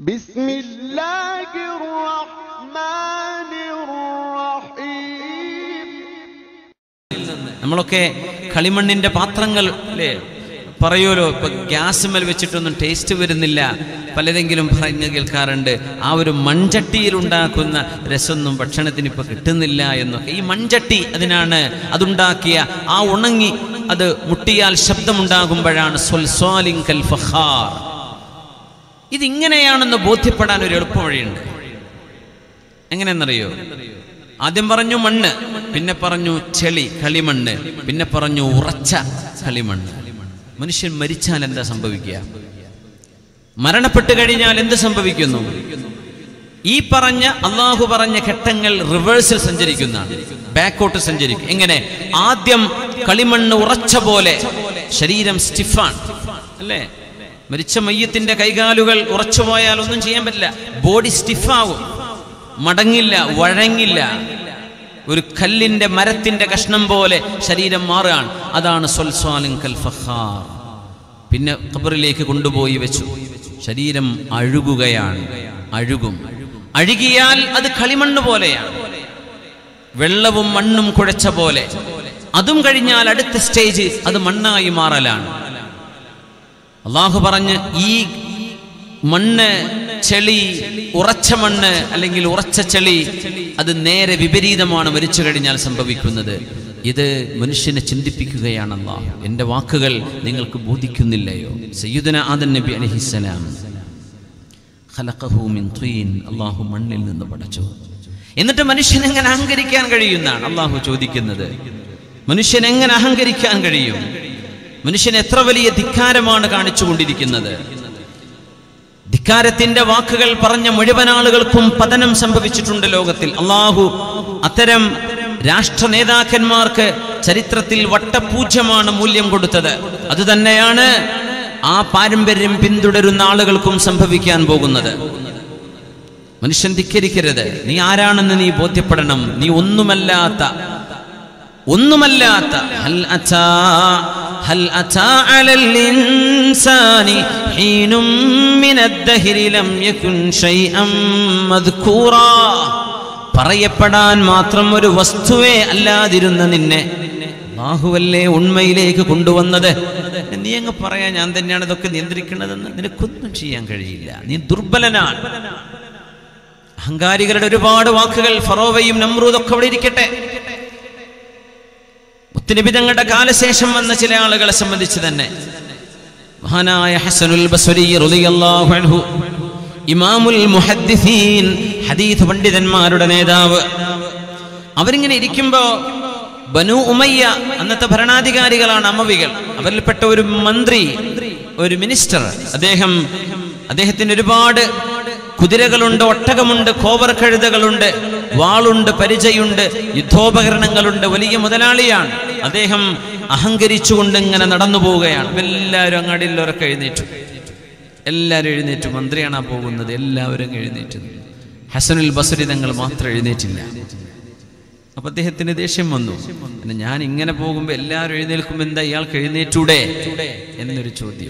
بسم الله الرحمن الرحيم നമ്മളൊക്കെ കളിമണ്ണിന്റെ പാത്രങ്ങൾ അല്ലേ പറയുമല്ലോ ഇപ്പൊ ഗ്യാസുമേൽ വെച്ചിട്ടൊന്നും ടേസ്റ്റ് വരുന്നില്ല പലരെങ്കിലും പറഞ്ഞു കേൾക്കാറുണ്ട് ആ ഒരു മൺചട്ടിയിൽ ഉണ്ടാക്കുന്ന രസമൊന്നും ഭക്ഷണത്തിന് ഇപ്പൊ കിട്ടുന്നില്ല എന്നൊക്കെ ഈ മൺചട്ടി അതിനാണ് അതുണ്ടാക്കിയ ആ ഉണങ്ങി അത് മുട്ടിയാൽ ശബ്ദമുണ്ടാകുമ്പോഴാണ് സ്വൽസ്വാലിൻ കൽ ഫഖാർ ഇതിങ്ങനെയാണെന്ന് ബോധ്യപ്പെടാൻ ഒരു എളുപ്പവഴിയുണ്ട് എങ്ങനെയെന്നറിയോ ആദ്യം പറഞ്ഞു മണ്ണ് പിന്നെ പറഞ്ഞു ചെളി കളിമണ്ണ് പിന്നെ പറഞ്ഞു ഉറച്ച കളിമണ്ണ് മനുഷ്യൻ മരിച്ചാൽ എന്താ സംഭവിക്കുക മരണപ്പെട്ട് കഴിഞ്ഞാൽ എന്ത് സംഭവിക്കുന്നു ഈ പറഞ്ഞ അള്ളാഹു പറഞ്ഞ ഘട്ടങ്ങൾ റിവേഴ്സിൽ സഞ്ചരിക്കുന്നതാണ് ബാക്കോട്ട് സഞ്ചരിക്കും എങ്ങനെ ആദ്യം കളിമണ്ണ് ഉറച്ച പോലെ ശരീരം സ്റ്റിഫാണ് അല്ലേ മരിച്ച മയ്യത്തിന്റെ കൈകാലുകൾ ഉറച്ചു പോയാൽ ഒന്നും ചെയ്യാൻ പറ്റില്ല ബോഡി സ്റ്റിഫാവും മടങ്ങില്ല വഴങ്ങില്ല ഒരു കല്ലിന്റെ മരത്തിന്റെ കഷ്ണം പോലെ ശരീരം മാറുകയാണ് അതാണ് സ്വൽസ്വാലിൻ കൽ ഫഖാർ പിന്നെ ഖബറിലേക്ക് കൊണ്ടുപോയി വെച്ചു ശരീരം അഴുകുകയാണ് അഴുകും അഴുകിയാൽ അത് കളിമണ്ണ് പോലെയാണ് വെള്ളവും മണ്ണും കുഴച്ച പോലെ അതും കഴിഞ്ഞാൽ അടുത്ത സ്റ്റേജ് അത് മണ്ണായി മാറലാണ് അള്ളാഹു പറഞ്ഞ് ഈ മണ്ണ് ചെളി ഉറച്ച മണ്ണ് അല്ലെങ്കിൽ ഉറച്ച ചെളി അത് നേരെ വിപരീതമാണ് മരിച്ചു കഴിഞ്ഞാൽ സംഭവിക്കുന്നത് ഇത് മനുഷ്യനെ ചിന്തിപ്പിക്കുകയാണ് അള്ളാഹു എൻ്റെ വാക്കുകൾ നിങ്ങൾക്ക് ബോധിക്കുന്നില്ലയോ സയ്യുദന ആദൻ നബി അലഹിസ്സലാം ഖലഖഹു മിൻ തീൻ അള്ളാഹു മണ്ണിൽ നിന്ന് പടച്ചു എന്നിട്ട് മനുഷ്യൻ എങ്ങനെ അഹങ്കരിക്കാൻ കഴിയുന്നാണ് അള്ളാഹു ചോദിക്കുന്നത് മനുഷ്യൻ എങ്ങനെ അഹങ്കരിക്കാൻ കഴിയും മനുഷ്യൻ എത്ര വലിയ ധിക്കാരമാണ് കാണിച്ചുകൊണ്ടിരിക്കുന്നത് ധിക്കാരത്തിന്റെ വാക്കുകൾ പറഞ്ഞ മുഴുവൻ ആളുകൾക്കും പതനം സംഭവിച്ചിട്ടുണ്ട് ലോകത്തിൽ അള്ളാഹു അത്തരം രാഷ്ട്ര നേതാക്കന്മാർക്ക് ചരിത്രത്തിൽ വട്ടപൂജ്യമാണ് മൂല്യം കൊടുത്തത് അതുതന്നെയാണ് ആ പാരമ്പര്യം പിന്തുടരുന്ന ആളുകൾക്കും സംഭവിക്കാൻ പോകുന്നത് മനുഷ്യൻ ധിക്കരിക്കരുത് നീ ആരാണെന്ന് നീ ബോധ്യപ്പെടണം നീ ഒന്നുമല്ലാത്ത ഒന്നുമല്ലാത്ത ഹൽ അതാ ഹൽ അതാ അലൽ ഇൻസാനി ഹീനും മിനദ്ദഹരി ലം യകുൻ ഷൈഅൻ മദ്കൂറാ പറയപ്പെടാൻ മാത്രം ഒരു വസ്തുവേ അല്ലാതിരുന്ന നിന്നെ ബാഹുവല്ലേ ഉണ്മയിലേക്ക് കൊണ്ടുവന്നത് നീ അങ്ങ് പറയാ ഞാൻ തന്നെയാണ് ഇതൊക്കെ നിയന്ത്രിക്കുന്നതെന്ന് നിനക്കൊന്നും ചെയ്യാൻ കഴിയില്ല നീ ദുർബലനാണ് അഹങ്കാരികളുടെ ഒരുപാട് വാക്കുകൾ ഫറോവയും നമ്രൂദൊക്കെ അവിടെ ഇരിക്കട്ടെ മുത്തുനബി തങ്ങളുടെ കാലശേഷം വന്ന ചില ആളുകളെ സംബന്ധിച്ച് തന്നെ മഹാനായ ഹസനുൽ ബസ്വരി റളിയല്ലാഹു അൻഹു ഇമാമുൽ മുഹദ്ദിസീൻ ഹദീസ് പണ്ഡിതന്മാരുടെ നേതാവ് അവരിങ്ങനെ ഇരിക്കുമ്പോ ബനു ഉമയ്യ അന്നത്തെ ഭരണാധികാരികളാണ് അമ്മവികൾ അവരിൽപ്പെട്ട ഒരു മന്ത്രി ഒരു മിനിസ്റ്റർ അദ്ദേഹം അദ്ദേഹത്തിന് ഒരുപാട് കുതിരകളുണ്ട് ഒട്ടകമുണ്ട് കോവർ കഴുതകളുണ്ട് വാളുണ്ട് പരിചയുണ്ട് യുദ്ധോപകരണങ്ങളുണ്ട് വലിയ മുതലാളിയാണ് അദ്ദേഹം അഹങ്കരിച്ചുകൊണ്ട് ഇങ്ങനെ നടന്നു പോവുകയാണ് എല്ലാവരും അങ്ങാടിയിലൊരൊക്കെ എഴുന്നേറ്റു എല്ലാവരും എഴുന്നേറ്റു മന്ത്രിയാണ് ആ പോകുന്നത് എല്ലാവരും എഴുന്നേറ്റു ഹസനുൽ ബസരി തങ്ങൾ മാത്രം എഴുന്നേറ്റില്ല അപ്പൊ അദ്ദേഹത്തിന് ദേഷ്യം വന്നു പിന്നെ ഞാൻ ഇങ്ങനെ പോകുമ്പോ എല്ലാവരും എഴുന്നേൽക്കുമ്പോ എന്താ ഇയാൾക്ക് എഴുന്നേറ്റൂടെ എന്നൊരു ചോദ്യം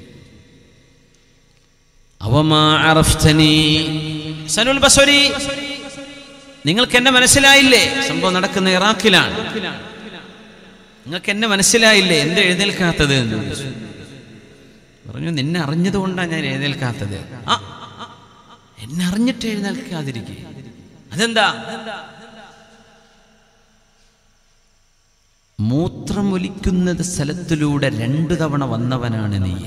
അവമാ അറഫ്തനി ഹസനുൽ ബസരി നിങ്ങൾക്ക് എന്നെ മനസ്സിലായില്ലേ സംഭവം നടക്കുന്ന ഇറാഖിലാണ് നിങ്ങൾക്ക് എന്നെ മനസ്സിലായില്ലേ എന്താ എഴുന്നേൽക്കാത്തത് എന്ന് ചോദിച്ചു. പറഞ്ഞു നിന്നെ അറിഞ്ഞത് കൊണ്ടാണ് ഞാൻ എഴുന്നേൽക്കാത്തത് ആ എന്നെ അറിഞ്ഞിട്ട് എഴുന്നേൽക്കാതിരിക്കെ അതെന്താ മൂത്രമൊലിക്കുന്നത് സ്ഥലത്തിലൂടെ രണ്ടു തവണ വന്നവനാണ് നീ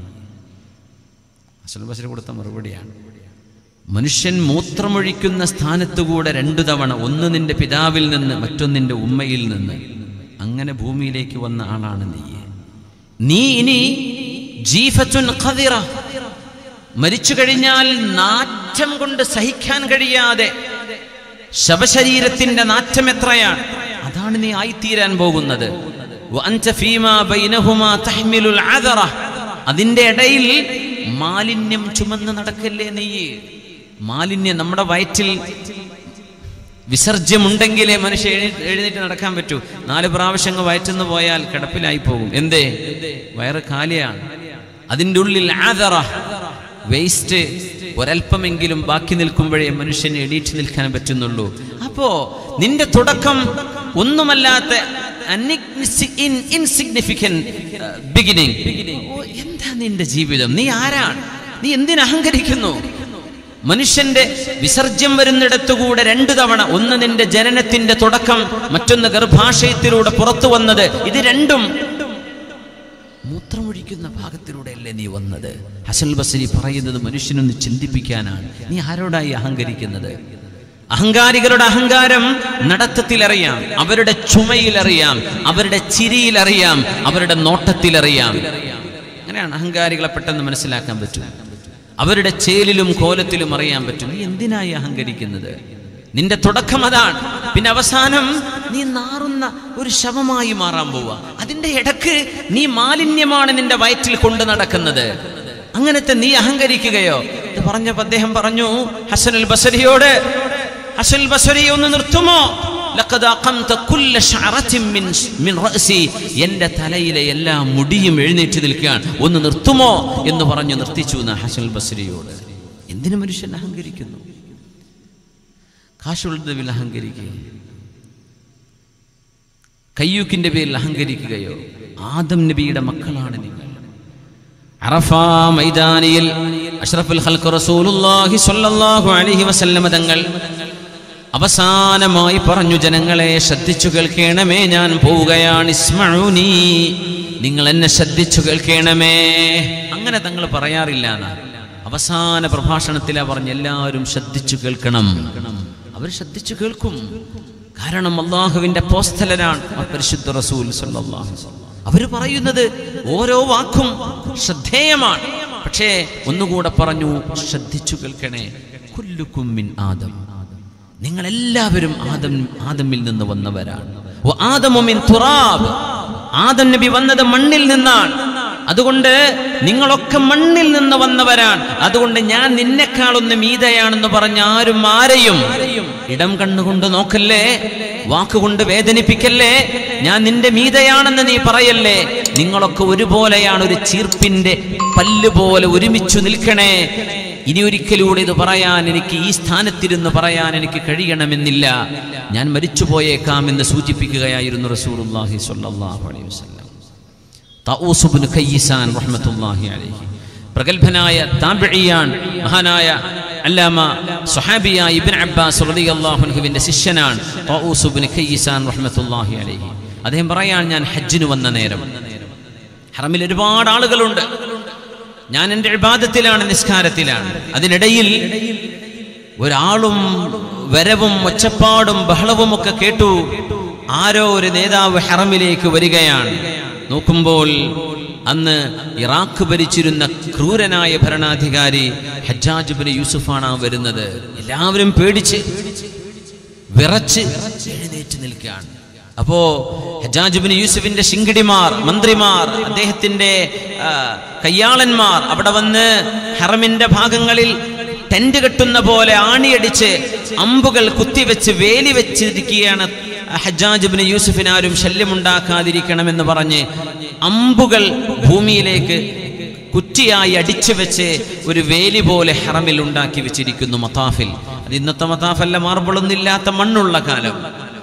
അസൽ ബസിന് കൊടുത്ത മറുപടിയാണ് മനുഷ്യൻ മൂത്രമൊഴിക്കുന്ന സ്ഥാനത്തുകൂടെ രണ്ടു തവണ ഒന്ന് നിന്റെ പിതാവിൽ നിന്ന് മറ്റൊന്നിന്റെ ഉമ്മയിൽ നിന്ന് അങ്ങനെ ഭൂമിയിലേക്ക് വന്ന ആളാണ് നീ നീ ഇനി ജീഫത്തുൻ ഖദിറ മരിച്ചു കഴിഞ്ഞാൽ നാറ്റം കൊണ്ട് സഹിക്കാൻ കഴിയാതെ ശവശരീരത്തിന്റെ നാറ്റം എത്രയാണ് അതാണ് നീ ആയിത്തീരാൻ പോകുന്നത് വഅൻത ഫീമാ ബൈനഹുമാ തഹ്മിലുൽ അദറ. അതിന്റെ ഇടയിൽ മാലിന്യം ചുമന്ന് നടക്കല്ലേ നീ മാലിന്യം നമ്മുടെ വയറ്റിൽ വിസർജ്യമുണ്ടെങ്കിലേ മനുഷ്യ എഴുന്നേ- എഴുന്നേറ്റ് നടക്കാൻ പറ്റൂ നാല് പ്രാവശ്യം വയറ്റുന്ന് പോയാൽ കിടപ്പിലായി പോകും എന്തേ വയറ് കാലിയാണ് അതിൻ്റെ ഉള്ളിൽ ആദറ വേസ്റ്റ് ഒരല്പമെങ്കിലും ബാക്കി നിൽക്കുമ്പോഴേ മനുഷ്യന് എണീറ്റ് നിൽക്കാൻ പറ്റുന്നുള്ളൂ അപ്പോ നിന്റെ തുടക്കം ഒന്നുമല്ലാത്ത ബിഗിനിങ് എന്താ നിന്റെ ജീവിതം നീ ആരാണ് നീ എന്തിനഹങ്കരിക്കുന്നു മനുഷ്യന്റെ വിസർജ്യം വരുന്നിടത്തുകൂടെ രണ്ടു തവണ ഒന്ന് നിന്റെ ജനനത്തിന്റെ തുടക്കം മറ്റൊന്ന് ഗർഭാശയത്തിലൂടെ പുറത്തു വന്നത് ഇത് രണ്ടും മൂത്രമൊഴിക്കുന്ന ഭാഗത്തിലൂടെയല്ലേ നീ വന്നത് ഹസൽ ബസരി പറയുന്നത് മനുഷ്യനൊന്ന് ചിന്തിപ്പിക്കാനാണ് നീ ആരോടായി അഹങ്കരിക്കുന്നത് അഹങ്കാരികളുടെ അഹങ്കാരം നടത്തത്തിലറിയാം അവരുടെ ചുമയിലറിയാം അവരുടെ ചിരിയിലറിയാം അവരുടെ നോട്ടത്തിലറിയാം അങ്ങനെയാണ് അഹങ്കാരികളെ പെട്ടെന്ന് മനസ്സിലാക്കാൻ പറ്റും അവരുടെ ചേലിലും കോലത്തിലും അറിയാൻ പറ്റും നീ എന്തിനായി അഹങ്കരിക്കുന്നത് നിന്റെ തുടക്കം അതാണ് പിന്നെ അവസാനം നീ നാറുന്ന ഒരു ശവമായി മാറാൻ പോവുക അതിന്റെ ഇടക്ക് നീ മാലിന്യമാണ് നിന്റെ വയറ്റിൽ കൊണ്ടു നടക്കുന്നത് അങ്ങനത്തെ നീ അഹങ്കരിക്കുകയോ ഇത് പറഞ്ഞപ്പോ അദ്ദേഹം പറഞ്ഞു ഹസനുൽ ബസരിയോട് ഹസനുൽ ബസരി ഒന്ന് നിർത്തുമോ ലഖദ് അഖംത കുല്ല ശഅറത്തിൻ മിൻ മിൻ റഅസി എൻ്റെ തലയിലെ എല്ലാ മുടിയും എഴുന്നേറ്റ് നിൽക്കുകയാണ് ഒന്ന് നിർത്തുമോ എന്ന് പറഞ്ഞു നിർത്തിച്ചു എന്ന് ഹസനുൽ ബസരിയോട് എന്തിനു മനുഷ്യൻ അഹങ്കരിക്കുന്നു കാശുകളുടെ പേരിൽ അഹങ്കരിക്കുക കയ്യൂക്കിന്റെ പേരിൽ അഹങ്കരിക്കുകയോ ആദം നബിയുടെ മക്കളാണ് നിങ്ങൾ അറഫ മൈതാനിയിൽ അഷ്റഫുൽ ഖൽഖ് റസൂലുള്ളാഹി സ്വല്ലല്ലാഹു അലൈഹി വസല്ലമ തങ്ങൾ അവസാനമായി പറഞ്ഞു ജനങ്ങളെ ശ്രദ്ധിച്ചു കേൾക്കണമേ ഞാൻ പോവുകയാണ് ഇസ്മഊനി നിങ്ങൾ എന്നെ ശ്രദ്ധിച്ചു കേൾക്കണമേ അങ്ങനെ തങ്ങൾ പറയാറില്ല എന്നാ. അവസാന പ്രഭാഷണത്തിലാ പറഞ്ഞ് എല്ലാവരും ശ്രദ്ധിച്ചു കേൾക്കണം അവർ ശ്രദ്ധിച്ചു കേൾക്കും കാരണം അള്ളാഹുവിന്റെ പോസ്തലനാണ് ആ പരിശുദ്ധ റസൂൽ സല്ലല്ലാഹു അലൈഹി വസല്ലം. അവര് പറയുന്നത് ഓരോ വാക്കും ശ്രദ്ധേയമാണ് പക്ഷേ ഒന്നുകൂടെ പറഞ്ഞു ശ്രദ്ധിച്ചു കേൾക്കണേ കുല്ലുക്കും മിൻ ആദം നിങ്ങൾ എല്ലാവരും ആദം ആദമിൽ നിന്ന് വന്നവരാണ് വ ആദമു മിൻ തുറാബ് ആദം നബി വന്നത് മണ്ണിൽ നിന്നാണ് അതുകൊണ്ട് നിങ്ങളൊക്കെ മണ്ണിൽ നിന്ന് വന്നവരാണ് അതുകൊണ്ട് ഞാൻ നിന്നെക്കാളൊന്ന് മീതയാണെന്ന് പറഞ്ഞ ആരും ആരെയും ഇടം കണ്ണുകൊണ്ട് നോക്കല്ലേ വാക്കുകൊണ്ട് വേദനിപ്പിക്കല്ലേ ഞാൻ നിന്റെ മീതയാണെന്ന് നീ പറയല്ലേ നിങ്ങളൊക്കെ ഒരുപോലെയാണ് ഒരു ചീർപ്പിന്റെ പല്ല് പോലെ ഒരുമിച്ചു നിൽക്കണേ ഇനി ഒരിക്കലൂടെ ഇത് പറയാൻ എനിക്ക് ഈ സ്ഥാനത്തിരുന്ന് പറയാൻ എനിക്ക് കഴിയണമെന്നില്ല ഞാൻ മരിച്ചുപോയേക്കാം എന്ന് സൂചിപ്പിക്കുകയായിരുന്നു റസൂലുള്ളാഹി സ്വല്ലല്ലാഹു അലൈഹി വസല്ലം തഊസ് ഇബ്നു കയ്യിസാൻ റഹ്മത്തുള്ളാഹി അലൈഹി പ്രഗത്ഭനായ താബിഇയാൻ മഹാനായ അല്ലാമ സ്വഹാബിയായ ഇബ്ൻ അബ്ബാസ് റളിയല്ലാഹു അൻഹുവിന്റെ ശിഷ്യനാണ് തഊസ് ഇബ്നു കയ്യിസാൻ റഹ്മത്തുള്ളാഹി അലൈഹി അദ്ദേഹം പറയാൻ ഞാൻ ഹജ്ജിന് വന്ന നേരം ഹറമിൽ ഒരുപാട് ആളുകളുണ്ട് ഞാൻ എൻ്റെ ഇബാദത്തിലാണ് നിസ്കാരത്തിലാണ് അതിനിടയിൽ ഒരാളും വരവും ഒച്ചപ്പാടും ബഹളവും ഒക്കെ കേട്ടു ആരോ ഒരു നേതാവ് ഹറമിലേക്ക് വരികയാണ് നോക്കുമ്പോൾ അന്ന് ഇറാഖ് ഭരിച്ചിരുന്ന ക്രൂരനായ ഭരണാധികാരി ഹജ്ജാജുബിന് യൂസുഫാണ് ആ വരുന്നത് എല്ലാവരും പേടിച്ച് വിറച്ച് എഴുന്നേറ്റ് നിൽക്കുകയാണ് അപ്പോ ഹജാജുബിന് യൂസുഫിന്റെ ശിങ്കിടിമാർ മന്ത്രിമാർ അദ്ദേഹത്തിന്റെ ആ, കയ്യാളന്മാർ അവിടെ വന്ന് ഹറമിന്റെ ഭാഗങ്ങളിൽ ടെന്റ് കെട്ടുന്ന പോലെ ആണിയടിച്ച് അമ്പുകൾ കുത്തിവെച്ച് വേലി വെച്ചിരിക്കുകയാണ് ഹജ്ജാജുബിന് യൂസുഫിന് ആരും ശല്യമുണ്ടാക്കാതിരിക്കണമെന്ന് പറഞ്ഞ് അമ്പുകൾ ഭൂമിയിലേക്ക് കുറ്റിയായി അടിച്ചു വെച്ച് ഒരു വേലി പോലെ ഹറമിൽ ഉണ്ടാക്കി വെച്ചിരിക്കുന്നു മത്താഫിൽ അത് ഇന്നത്തെ മത്താഫല്ല മാർബിളൊന്നില്ലാത്ത മണ്ണുള്ള കാലം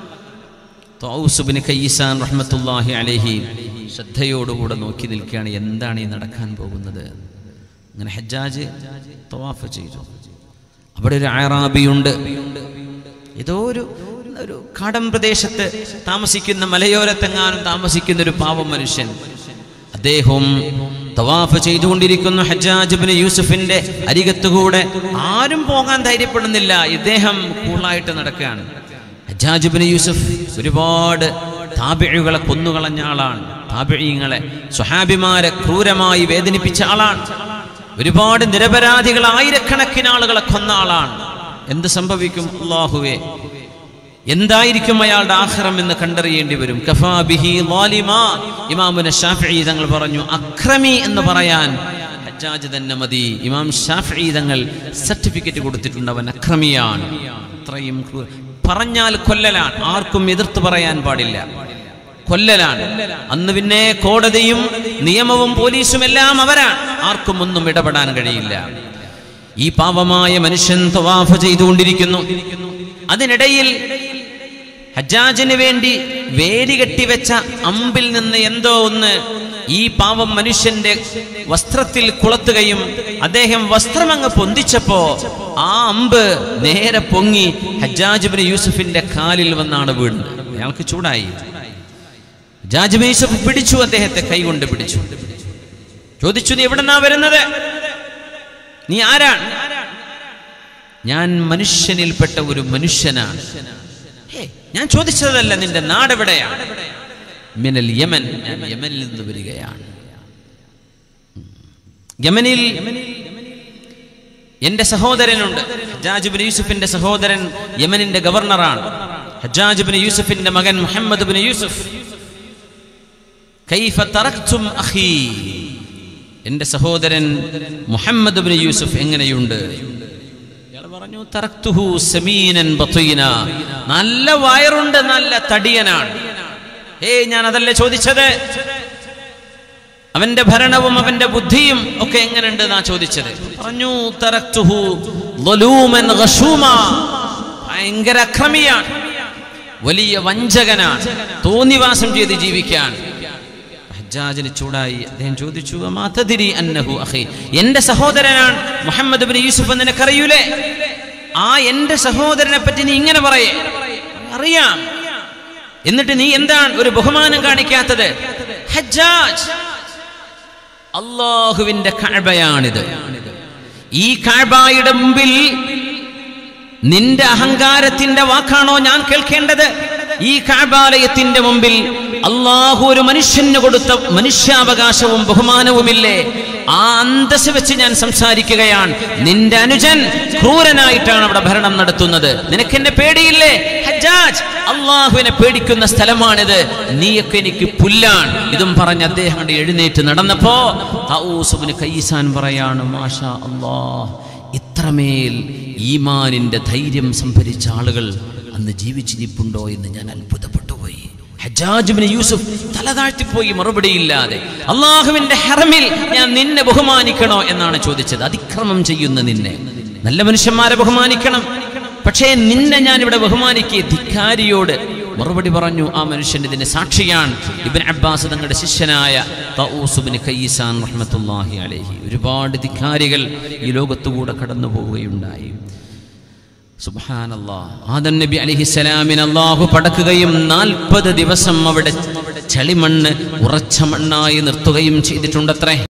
തൗസുബിന് കയ്യിസാൻ റഹ്മത്തുല്ലാഹി അലൈഹി ശ്രദ്ധയോടുകൂടെ നോക്കി നിൽക്കുകയാണ് എന്താണ് ഈ നടക്കാൻ പോകുന്നത് അങ്ങനെ ഹജ്ജാജ് തവാഫ് ചെയ്തു അവിടെ ഒരു അയറാബിയുണ്ട് ഏതോ ഒരു ഒരു കാടൻ പ്രദേശത്ത് താമസിക്കുന്ന മലയോരത്തെങ്ങാനും താമസിക്കുന്ന ഒരു പാവം മനുഷ്യൻ അദ്ദേഹം തവാഫ് ചെയ്തുകൊണ്ടിരിക്കുന്ന ഹജ്ജാജിബിന് യൂസുഫിന്റെ അരികത്തുകൂടെ ആരും പോകാൻ ധൈര്യപ്പെടുന്നില്ല ഇദ്ദേഹം കൂളായിട്ട് നടക്കുകയാണ് ഹജ്ജാജിബിന് യൂസുഫ് ഒരുപാട് താബിഴുകളെ കൊന്നുകളഞ്ഞ ആളാണ് താബിഴീങ്ങളെ സ്വഹാബിമാരെ ക്രൂരമായി വേദനിപ്പിച്ച ആളാണ് ഒരുപാട് നിരപരാധികൾ ആയിരക്കണക്കിന് ആളുകളെ കൊന്ന ആളാണ് എന്ത് സംഭവിക്കും അള്ളാഹുവേ എന്തായിരിക്കും അയാളുടെ ആഹ്റം എന്ന് കണ്ടറിയേണ്ടി വരും കഫാ ബിഹി ളാലിമാ. ഇമാമുന ഷാഫിഈ തങ്ങൾ പറഞ്ഞു അക്രമി എന്ന് പറയാൻ ഹജ്ജാജ് തന്നെ മതി ഇമാം ഷാഫിഈ തങ്ങൾ സർട്ടിഫിക്കറ്റ് കൊടുത്തിട്ടുണ്ട് അവൻ അക്രമിയാണ് അത്രയും ക്രൂ- പറഞ്ഞാൽ കൊല്ലലാണ് ആർക്കും എതിർത്ത് പറയാൻ പാടില്ല കൊല്ലലാണ് അന്ന് പിന്നെ കോടതിയും നിയമവും പോലീസും എല്ലാം അവരാണ് ആർക്കും ഒന്നും ഇടപെടാൻ കഴിയില്ല ഈ പാവമായ മനുഷ്യൻ തവാഫ് ചെയ്തുകൊണ്ടിരിക്കുന്നു അതിനിടയിൽ ഹജ്ജാജിന് വേണ്ടി വേലി കെട്ടിവെച്ച അമ്പിൽ നിന്ന് എന്തോ ഒന്ന് ഈ പാവം മനുഷ്യന്റെ വസ്ത്രത്തിൽ കുളത്തുകയും അദ്ദേഹം വസ്ത്രം അങ്ങ് പൊന്തിച്ചപ്പോ ആ അമ്പ് നേരെ പൊങ്ങി ഹജ്ജാജിബിന് യൂസുഫിന്റെ കാലിൽ വന്നാണ് വീണത് അയാൾക്ക് ചൂടായി ഹജ്ജാജിബിൻ യൂസുഫ് പിടിച്ചു അദ്ദേഹത്തെ കൈകൊണ്ട് പിടിച്ചു ചോദിച്ചു നീ എവിടെന്നാ വരുന്നത് നീ ആരാണ് ഞാൻ മനുഷ്യനിൽപ്പെട്ട ഒരു മനുഷ്യനാണ് ഹേ, ഞാൻ ചോദിച്ചതല്ല നിന്റെ നാടെവിടെയാണ് മിനൽ യമൻ ഞാൻ യമനിൽ നിന്ന് വരികയാണ് യമനിൽ എന്റെ സഹോദരനുണ്ട് ഹജ്ജാജ് ബിൻ യൂസുഫിന്റെ സഹോദരൻ യമനിന്റെ ഗവർണറാണ് ഹജ്ജാജ് ബിൻ യൂസുഫിന്റെ മകൻ മുഹമ്മദ് ബിൻ യൂസുഫ് കൈഫ തറക്തും അഖീ എന്റെ സഹോദരൻ മുഹമ്മദ് ബിൻ യൂസുഫ് എങ്ങനെയുണ്ട് ഇയാൾ പറഞ്ഞു തറക്തുഹു സമീനൻ ബത്തീന നല്ല വയറുണ്ട് നല്ല തടിയനാണ് ഏയ് ഞാൻ അതല്ലേ ചോദിച്ചത് അവന്റെ ഭരണവും അവന്റെ ബുദ്ധിയും ഒക്കെ എങ്ങനെയുണ്ട് എന്നാ ചോദിച്ചത് പറഞ്ഞു തറക്തുഹു ളലൂമൻ ഗശൂമ ഭയങ്കര അക്രമിയാണ് വലിയ വഞ്ചകനാണ് തോന്നിവാസം ചെയ്ത് ജീവിക്കാൻ ഹജ്ജാജിന് ചൂടായി അദ്ദേഹം ചോദിച്ചു "അമാ തദ്രി അന്നഹു അഖി എന്റെ സഹോദരനാണ് മുഹമ്മദ് ബിൻ യൂസുഫ് എന്ന് നിനക്കറിയൂലേ ആ എന്റെ സഹോദരനെ പറ്റി നീ ഇങ്ങനെ പറയേ അറിയാം എന്നിട്ട് നീ എന്താണ് ഒരു ബഹുമാനം കാണിക്കാത്തത് ഹജ്ജാജ് അള്ളാഹുവിന്റെ കഴബയാണിത് ഈ കഴബായുടെ മുമ്പിൽ നിന്റെ അഹങ്കാരത്തിന്റെ വാക്കാണോ ഞാൻ കേൾക്കേണ്ടത് ഈ കാബാലയത്തിന്റെ മുമ്പിൽ അള്ളാഹു ഒരു മനുഷ്യന് കൊടുത്ത മനുഷ്യാവകാശവും ബഹുമാനവുമില്ലേ ആ അന്തസ് വെച്ച് ഞാൻ സംസാരിക്കുകയാണ് നിന്റെ അനുജൻ ക്രൂരനായിട്ടാണ് അവിടെ ഭരണം നടത്തുന്നത് നിനക്ക് എന്നെ പേടിയില്ലേ ഹജ്ജാജ് അള്ളാഹുവിനെ പേടിക്കുന്ന സ്ഥലമാണിത് നീയൊക്കെ എനിക്ക് പുല്ലാണ് ഇതും പറഞ്ഞ് അദ്ദേഹം അങ്ങട് എഴുന്നേറ്റ് നടന്നപ്പോ തൗസുബിന് കയ്യിസാൻ പറയാണ് മാഷാ അള്ളാഹ് ഇത്രമേൽ ഈമാനിന്റെ ധൈര്യം സംഭരിച്ച ആളുകൾ അന്ന് ജീവിച്ചിരിപ്പുണ്ടോ എന്ന് ഞാൻ അത്ഭുതപ്പെട്ടു പോയി ഹജ്ജാജുബിന് യൂസുഫ് തല താഴ്ത്തിപ്പോയി മറുപടിയില്ലാതെ അള്ളാഹുവിന്റെ ഹറമിൽ ഞാൻ നിന്നെ ബഹുമാനിക്കണോ എന്നാണ് ചോദിച്ചത് അതിക്രമം ചെയ്യുന്ന നിന്നെ നല്ല മനുഷ്യന്മാരെ ബഹുമാനിക്കണം പക്ഷേ നിന്നെ ഞാൻ ഇവിടെ ബഹുമാനിക്കുക ധിക്കാരിയോട് മറുപടി പറഞ്ഞു ആ മനുഷ്യൻ ഇതിന്റെ സാക്ഷിയാണ് ഇബൻ അബ്ബാസ് തങ്ങളുടെ ശിഷ്യനായ തഊസുബിന് കയ്യിസാൻ റഹ്മത്തുള്ളാഹി അലൈഹി ഒരുപാട് ധിക്കാരികൾ ഈ ലോകത്തുകൂടെ കടന്നു പോവുകയുണ്ടായി സുബ്ഹാനല്ലാ ആദം നബി അലിഹിസ്സലാമിന് അള്ളാഹു പടക്കുകയും നാൽപ്പത് ദിവസം അവിടെ ചളിമണ്ണ് ഉറച്ച മണ്ണായി നിർത്തുകയും ചെയ്തിട്ടുണ്ടത്രേ